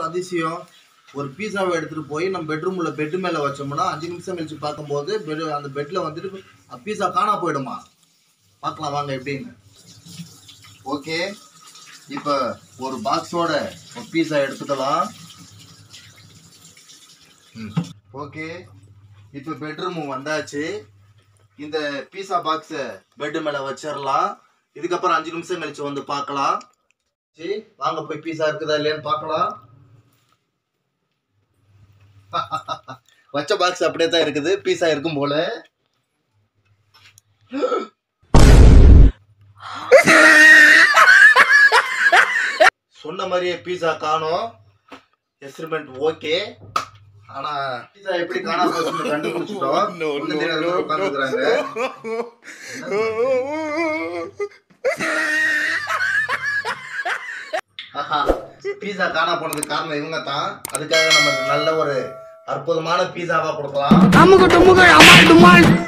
அதிசயம் ஒரு பீஸாவை எடுத்துட்டு போய் நம்ம பெட்ரூம்ல பெட் மேல வச்சோம்னா அஞ்சு நிமிஷம் கழிச்சு பார்க்கும்போது பெட் அந்த பெட்ல வந்துட்டு பீஸா காணா போயிடுமா பார்க்கலாம் வாங்க எப்படின்னு ஓகே இப்போ ஒரு பாக்ஸோட ஒரு பீஸா எடுத்துக்கலாம் ஓகே இப்போ பெட்ரூம் வந்தாச்சு இந்த பீஸா பாக்ஸை பெட் மேலே வச்சிடலாம் இதுக்கப்புறம் அஞ்சு நிமிஷம் கழிச்சு வந்து பார்க்கலாம் சரி வாங்க போய் பீஸா இருக்குதா இல்லையான்னு பார்க்கலாம் வச்ச பாக்ஸ் அப்படியே தான் இருக்குது பீஸா இருக்கும் போல சொன்ன மாதிரியே பீஸா காணோம் எக்ஸ்பிரிமெண்ட் ஓகே ஆனா பீஸா எப்படி காணாம போச்சுன்னு கண்டுபிடிச்சிட்டோம் ஒண்ணும் தெரியாதவங்க உட்கார்ந்துருக்காங்க. ஆஹா, பீஸா காணா போனதுக்கு காரணம் இவங்க தான் அதுக்காக நம்ம நல்ல ஒரு அற்புதமான பீஸாவா கொடுக்கலாம் அமுக டுமுக அமால் டுமால்